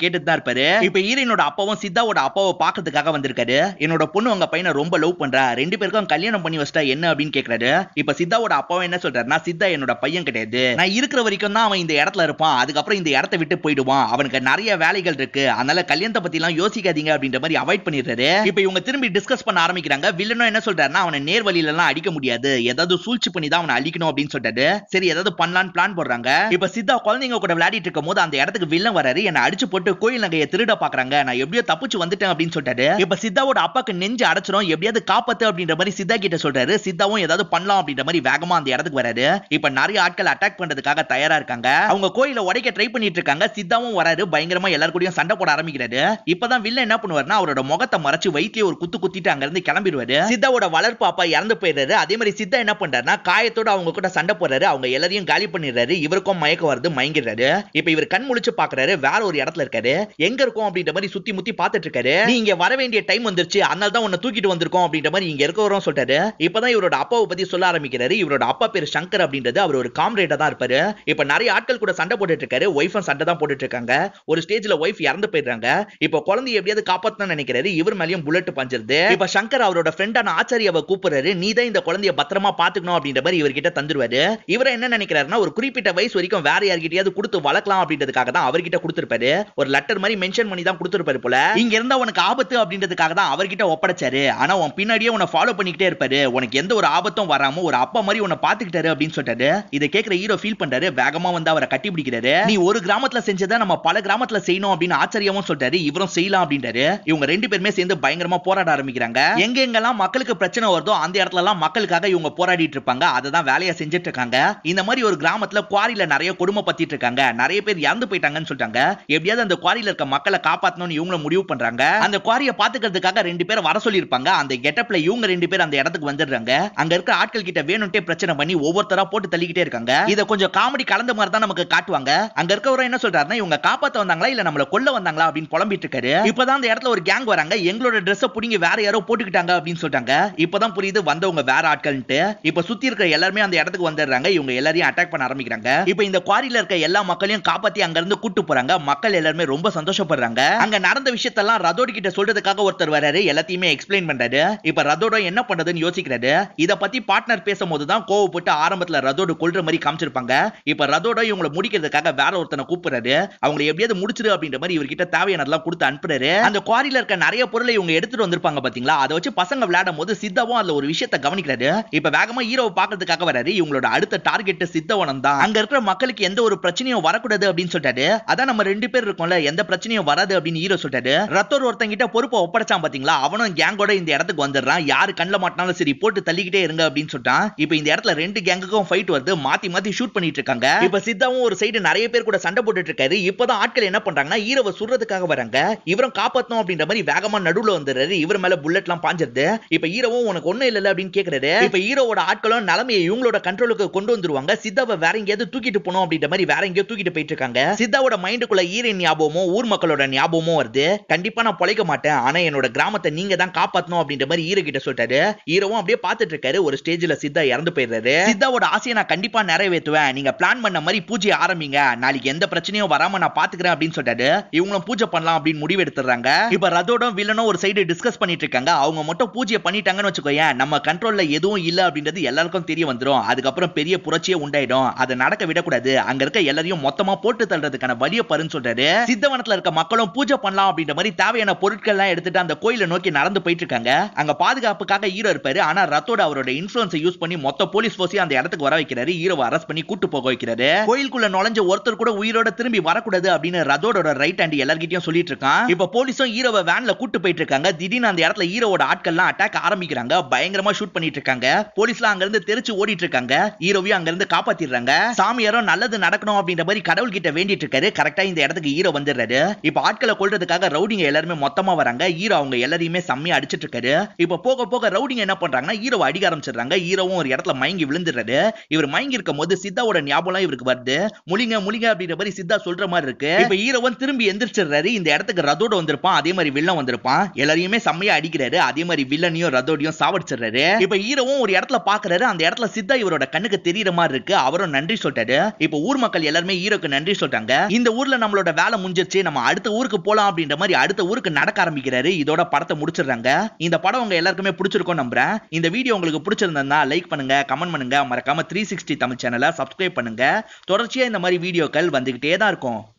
கேட்டுட்டு தான் இருப்பாரு இப்ப ஹீரோயினோட அப்பாவும் சித்தாவோட அப்பாவை பாக்கிறதுக்காக வந்திருக்காரு என்னோட பொண்ணு உங்க பையனை ரொம்ப லவ் பண்றா ரெண்டு பேருக்கும் கல்யாணம் பண்ணி வச்சிட்டா என்ன அப்படின்னு கேக்குறாரு இப்ப சித்தாவோட அப்பாவும் என்ன சொல்றாருன்னா சித்தா என்னோட பையன் கிடையாது நான் இருக்கிற வரைக்கும் தான் அவன் இந்த இடத்துல இருப்பான் அதுக்கப்புறம் இந்த இடத்த விட்டு போயிடுவான் அவனுக்கு நிறைய வேலைகள் இருக்கு அதனால கல்யாணத்தை பத்தி எல்லாம் யோசிக்காதீங்க அப்படின்ற மாதிரி அவாய்ட் பண்ணிடுறாரு இப்ப இவங்க திரும்பி டிஸ்கஸ் பண்ண ஆரம்பிக்கிறாங்க வில்லனும் என்ன சொல்றாருன்னா அவனை நேர் வழியில எல்லாம் அடிக்க முடியாது ஏதாவது சூழ்ச்சி பண்ணி தான் அவனை அழிக்கணும் அப்படின்னு சொல்லிட்டு சரி ஏதாவது பண்ணலான்னு பிளான் போடுறாங்க இப்ப சித்தா குழந்தைங்க கூட விளையாடிட்டு இருக்கும் போது அந்த இடத்துக்கு வில்லன் வராரு என்ன அடிச்சு போட்டு கோயில் நகையை திருட பாக்குறாங்க நான் எப்படியோ தப்பிச்சு வந்துட்டேன் அப்படின்னு சொல்லிட்டாரு இப்ப சித்தாவோட அப்பாக்கு நெஞ்சு அடைச்சிரும் எப்படியாவது காப்பாத்து அப்படின்ற மாதிரி சித்தா கிட்ட சொல்றாரு சித்தாவும் ஏதாவது பண்ணலாம் அப்படின்ற மாதிரி வேகமா அந்த இடத்துக்கு வராரு இப்ப நிறைய ஆட்கள் அட்டாக் பண்றதுக்காக தயாரா இருக்காங்க அவங்க கோயில உடைக்க ட்ரை பண்ணிட்டு இருக்காங்க சித்தாவும் வராரு பயங்கரமா எல்லாரும் கூடயும் சண்டை போட ஆரம்பிக்கிறாரு இப்பதான் வில்ல என்ன பண்ணுவாருன்னா அவரோட முகத்தை மறைச்சு வயிற்றிலே ஒரு குத்து குத்திட்டு அங்க இருந்து கிளம்பிடுவாரு சித்தாவோட வளர்ப்பு அப்பா இறந்து போயிடுறாரு அதே மாதிரி சித்தா என்ன பண்றாருன்னா காயத்தோட அவங்க கூட சண்டை போடுறாரு அவங்க எல்லாரையும் காலி பண்ணிடுறாரு இவருக்கும் மயக்கம் வருது மயங்கிடுறாரு இப்ப இவர் கண் முழிச்சு பாக்குறாரு வேற ஒரு இடத்துல இருக்காரு எங்க இருக்கும் அப்படின்ற மாதிரி சுத்தி முத்தி பாத்துட்டு இருக்காரு நீ இங்க வர வேண்டிய டைம் வந்துருச்சு அதனால தான் உன்னை தூக்கிட்டு வந்திருக்கோம் அப்படின்ற மாதிரி இங்க இருக்கவரும் சொல்றாரு இப்பதான் இவரோட அப்பாவை பத்தி சொல்ல ஆரம்பிக்கிறாரு இவரோட அப்பா பேர் சங்கர் அப்படின்றது அவர் ஒரு காம்ரேடா தான் இருப்பாரு இப்ப நிறைய ஆட்கள் கூட சண்டை போட்டுட்டு இருக்காரு ஒய்ஃபும் சண்டை தான் போட்டுட்டு இருக்காங்க ஒரு ஸ்டேஜ்ல ஒய்ஃப் இறந்து போயிடுறாங்க இப்ப குழந்தைய எப்படியாவது காப்பாத்தணும்னு நினைக்கிறாரு இவர் மேலயும் புல்லட் பஞ்சிருது இப்ப சங்கர் அவரோட ஃப்ரெண்டான ஆச்சாரியாவை கூப்பிடுறாரு நீ தான் இந்த குழந்தைய பத்திரமா பாத்துக்கணும் அப்படின்ற மாதிரி இவர்கிட்ட தந்துருவாரு இவர் என்ன நினைக்கிறாருன்னா ஒரு குறிப்பிட்ட வயசு வரைக்கும் வேற யார்கிட்டயாவது கொடுத்து வளர்க்கலாம் அப்படின்றதுக்காக தான் அவர்கிட்ட கொடுத்திருப்பாரு ஒரு லெட்டர் மாதிரி மென்ஷன் பண்ணி தான் கொடுத்திருப்பாரு போல இங்க இருந்தா உனக்கு ஆபத்து அப்படின்றதுக்காக தான் அவர்கிட்ட ஒப்படைச்சாரு ஆனா உன் பின்னாடியே உன்னை ஃபாலோ பண்ணிக்கிட்டே இருப்பாரு உனக்கு எந்த ஒரு ஆபத்தும் வராம ஒரு அப்பா மாதிரி உன்னை பாத்துக்கிட்டாரு அப்படின்னு சொல்லிட்டாரு இதை கேட்கிற ஹீரோ ஃபீல் பண்றாரு வேகமா வந்து அவரை கட்டி பிடிக்கிறாரு நீ ஒரு கிராமத்துல செஞ்சதை நம்ம பல கிராமத்துல செய்யணும் அப்படின்னு ஆச்சரியமும் சொல்றாரு இவரும் செய்யலாம் அப்படின்றாரு இவங்க ரெண்டு பேருமே சேர்ந்து பயங்கரமா போராட ஆரம்பிக்கிறாங்க எங்க எங்கெல்லாம் மக்களுக்கு பிரச்சனை வருதோ அந்த இடத்துல எல்லாம் மக்களுக்காக இவங்க போராடிட்டு இருப்பாங்க அதை தான் வேலையா செஞ்சுட்டு இருக்காங்க இந்த மாதிரி ஒரு கிராமத்துல குவாரியில நிறைய கொடுமை பத்திட்டு இருக்காங்க நிறைய பேர் இறந்து போயிட்டாங்கன்னு சொல்லிட்டாங்க எப்படியாவது அந்த குவாரியில இருக்க மக்களை காப்பாத்தணும்னு இவங்க முடிவு பண்றாங்க அந்த குவாரியை பாத்துக்கிறதுக்காக ரெண்டு பேரை வர சொல்லியிருப்பாங்க அந்த கெட்டப்ல இவங்க ரெண்டு பேர் அந்த இடத்துக்கு வந்துடுறாங்க அங்க இருக்க ஆட்கள் கிட்ட வேணும்ட்டே பிரச்சனை பண்ணி ஒவ்வொருத்தரா போட்டு தள்ளிக்கிட்டே இருக்காங்க இத கொஞ்சம் காமெடி கலந்த மாதிரி தான் நமக்கு காட்டுவாங்க அங்க இருக்கவரும் என்ன சொல்றாருன்னா இவங்க காப்பாத்த வந்தாங்களா இல்ல நம்மள கொல்ல வந்தாங்களா அப்படின்னு புலம்பிட்டு இருக்காரு இப்பதான் அந்த இடத்துல ஒரு கேங் வராங்க எங்களோட ட்ரெஸ் புடிங்கி வேற யாரோ போட்டுக்கிட்டாங்க அப்படின்னு சொல்லிட்டாங்க இப்பதான் புரியுது வந்தவங்க வேற ஆட்கள்ன்ட்டு இப்ப சுத்தி இருக்கிற எல்லாருமே அந்த இடத்துக்கு வந்துடுறாங்க இவங்க எல்லாரையும் அட்டாக் பண்ண ஆரம்பிக்கிறாங்க இப்ப இந்த குவாரியில இருக்க எல்லா மக்களையும் காப்பாத்தி அங்க இருந்து கூட்டு போறாங்க மக்கள் எல்லாருமே ரொம்ப சந்தோஷப்படுறாங்க அங்க நடந்த விஷயத்தெல்லாம் ரதோடு கிட்ட சொல்றதுக்காக ஒருத்தர் வராரு எல்லாத்தையுமே எக்ஸ்பிளைன் பண்றாரு இப்ப ரதோட என்ன பண்றதுன்னு யோசிக்கிறாரு இத பத்தி பார்ட்னர் பேசும்போது தான் கோவப்பட்டு ஆரம்பத்துல ரதோடு கொல்ற மாதிரி காமிச்சிருப்பாங்க இப்ப ரதோட இவங்களை முடிக்கிறதுக்காக வேற ஒருத்தனை கூப்பிடுறாரு அவங்களை எப்படியாவது முடிச்சிரு அப்படின்ற மாதிரி இவர்கிட்ட தேவையானதெல்லாம் கொடுத்து அனுப்புறாரு அந்த குவாரியில இருக்க நிறைய பொருளை இவங்க எடுத்துட்டு வந்திருப்பாங்க பாத்தீங்களா அதை வச்சு பசங்க விளையாடும் போது சித்தாவும் அதுல ஒரு விஷயத்தை கவனிக்கிறாரு இப்ப வேகமா ஹீரோவை பாக்குறதுக்காக வராரு இவங்களோட அடுத்த டார்கெட் சித்தவனம் தான் அங்க இருக்கிற மக்களுக்கு எந்த ஒரு பிரச்சனையும் வரக்கூடாது அப்படின்னு சொல்லிட்டாரு அதான் நம்ம ரெண்டு பேர் இருக்கோம்ல எந்த பிரச்சனையும் வராது அப்படின்னு ஹீரோ சொல்லிட்டாரு ரத்தோர் ஒருத்தங்கிட்ட பொறுப்பை ஒப்படைச்சான் பாத்தீங்களா அவனும் கேங்கோட இந்த இடத்துக்கு வந்துடுறான் யாரு கண்ணில் மாட்டினாலும் சரி போட்டு தள்ளிக்கிட்டே இருங்க அப்படின்னு சொல்லிட்டான் இப்ப இந்த இடத்துல ரெண்டு கேங்குக்கும் ஃபைட் வருது மாத்தி மாத்தி ஷூட் பண்ணிட்டு இருக்காங்க இப்ப சித்தாவும் ஒரு சைடு நிறைய பேர் கூட சண்டை போட்டுட்டு இருக்காரு இப்பதான் ஆட்கள் என்ன பண்றாங்கன்னா ஹீரோவை சுடுறதுக்காக வராங்க இவரும் காப்பாத்தணும் அப்படின்ற மாதிரி வேகமா நடுவுல வந்துடுறாரு இவர் மேல புல்லட் எல்லாம் பாஞ்சிருது இப்ப ஹீரோவும் உனக்கு ஒண்ணும் இல்ல அப்படின்னு கேக்குறாரு இப்ப ஹீரோவோட ஆட்களும் நிலைமையை இவங்களோட கண்ட்ரோலுக்கு கொண்டு வந்துருவாங்க சித்தாவை வேற எங்கேயாவது தூக்கிட்டு போனோம் அப்படின்ற மாதிரி வேற எங்கேயோ தூக்கிட்டு போயிட்டு இருக்காங்க சித்தாவோட மைண்டுக்குள்ள ஈரின் ஞாபகமும் ஊர் மக்களோட ஞாபகமும் வருது கண்டிப்பா நான் பொழைக்க மாட்டேன் ஆனா என்னோட கிராமத்தை நீங்க தான் காப்பாத்தணும் அப்படின்ற மாதிரி ஹீரோ கிட்ட சொல்லிட்டாரு ஹீரோவும் அப்படியே பாத்துட்டு இருக்காரு ஒரு ஸ்டேஜ்ல சித்தா இறந்து போயிடுறாரு சித்தாவோட ஆசையை நான் கண்டிப்பா நிறைவேற்றுவேன் நீங்க பிளான் பண்ண மாதிரி பூஜை ஆரம்பிங்க நாளைக்கு எந்த பிரச்சனையும் வராம நான் பாத்துக்கிறேன் அப்படின்னு சொல்லிட்டாரு இவங்களும் பூஜை பண்ணலாம் அப்படின்னு முடிவு எடுத்துறாங்க இப்ப ரதோடும் வில்லனும் ஒரு சைடு டிஸ்கஸ் பண்ணிட்டு இருக்காங்க அவங்க மட்டும் பூஜையை பண்ணிட்டாங்கன்னு வச்சுக்கோயேன் நம்ம கண்ட்ரோல்ல எதுவும் இல்ல அப்படின்றது எல்லாருக்கும் தெரிய வந்துரும் அதுக்கப்புறம் பெரிய புரட்சியே உண்டாயிடும் அதை நடக்க விடக்கூடாது அங்க இருக்க எல்லாரையும் மொத்தமா போட்டு தள்ளுறதுக்கான வழிய பாருன்னு சொல்றாரு சித்தவனத்துல இருக்க மக்களும் பூஜை பண்ணலாம் அப்படின்ற மாதிரி தேவையான பொருட்கள் எல்லாம் எடுத்துட்டு அந்த கோயிலை நோக்கி நடந்து போயிட்டு இருக்காங்க அங்க பாதுகாப்புக்காக ஹீரோ இருப்பாரு ஆனா ரத்தோட அவரோட இன்ஃபுளுன்ஸை யூஸ் பண்ணி மொத்த போலீஸ் போர்ஸையும் அந்த இடத்துக்கு வர வைக்கிறாரு ஹீரோவை அரெஸ்ட் பண்ணி கூட்டு போக வைக்கிறாரு கோயிலுக்குள்ள நுழைஞ்ச ஒருத்தர் கூட உயிரோட திரும்பி வரக்கூடாது அப்படின்னு ரதோட ரைட் ஹேண்ட் எல்லார்கிட்டயும் சொல்லிட்டு இருக்கான் இப்ப போலீஸும் ஹீரோவை வேன்ல கூட்டு போயிட்டு இருக்காங்க திடீர்னு அந்த இடத்துல ஹீரோவோட ஆட்கள்லாம் அட்டாக் ஆரம்பிக்கிறாங்க பயங்கரமா ஷூட் பண்ணிட்டு இருக்காங்க போலீஸ்லாம் அங்க இருந்து தெரிச்சு ஓடிட்டு இருக்காங்க ஹீரோவையும் அங்க இருந்து காப்பாத்திடுறாங்க சாமியாரும் நல்லது நடக்கணும் அப்படின்ற மாதிரி கடவுள் கிட்ட வேண்டிட்டு இருக்காரு கரெக்டா இந்த இடத்துக்கு ஹீரோ வந்துடுறாரு இப்ப ஆட்களை கொல்றதுக்காக ரவுடிங்க எல்லாருமே மொத்தமா வராங்க ஹீரோ அவங்க எல்லாரையுமே செம்மையா அடிச்சிட்டு இருக்காரு இப்ப போக போக ரவுடிங்க என்ன பண்றாங்கன்னா ஹீரோவை அடிக்க ஆரம்பிச்சிடுறாங்க ஹீரோவும் ஒரு இடத்துல மயங்கி விழுந்துடுறாரு இவர் மயங்கி இருக்கும் போது சித்தாவோட ஞாபகம் இவருக்கு வருது முழிங்க முழிங்க அப்படின்ற மாதிரி சித்தா சொல்ற மாதிரி இருக்கு இப்ப ஹீரோவன் திரும்பி எந்திரிச்சிடுறாரு இந்த இடத்துக்கு ரதோட வந்திருப்பான் அதே மாதிரி வில்லன் வந்திருப்பான் எல்லாரையுமே செம்மையா அடிக்கிறாரு அதே மாதிரி வில்லனையும் ரதோடையும் சாவடிச்சிடுறாரு இப்ப ஹீரோவும் ஒரு இடத்துல பாக்குறாரு அந்த இடத்துல சித்தா இவரோட கண்ணுக்கு தெரியற மாதிரி இருக்கு அவரும் நன்றி சொல்லிட்டாரு இப்ப ஊர் மக்கள் எல்லாருமே ஹீரோக்கு நன்றி சொல்றாங்க இந்த ஊர்ல நம்மளோட வேலை முடிஞ்சு முடிஞ்சிருச்சு நம்ம அடுத்த ஊருக்கு போலாம் அப்படின்ற மாதிரி அடுத்த ஊருக்கு நடக்க ஆரம்பிக்கிறாரு இதோட படத்தை முடிச்சிடுறாங்க இந்த படம் உங்க எல்லாருக்குமே பிடிச்சிருக்கும் நம்புறேன் இந்த வீடியோ உங்களுக்கு பிடிச்சிருந்தா லைக் பண்ணுங்க கமெண்ட் பண்ணுங்க மறக்காம த்ரீ சிக்ஸ்டி தமிழ் சேனலை சப்ஸ்கிரைப் பண்ணுங்க தொடர்ச்சியா இந்த மாதிரி வீடியோக்கள் வந்துகிட்டே தான் இருக்கும்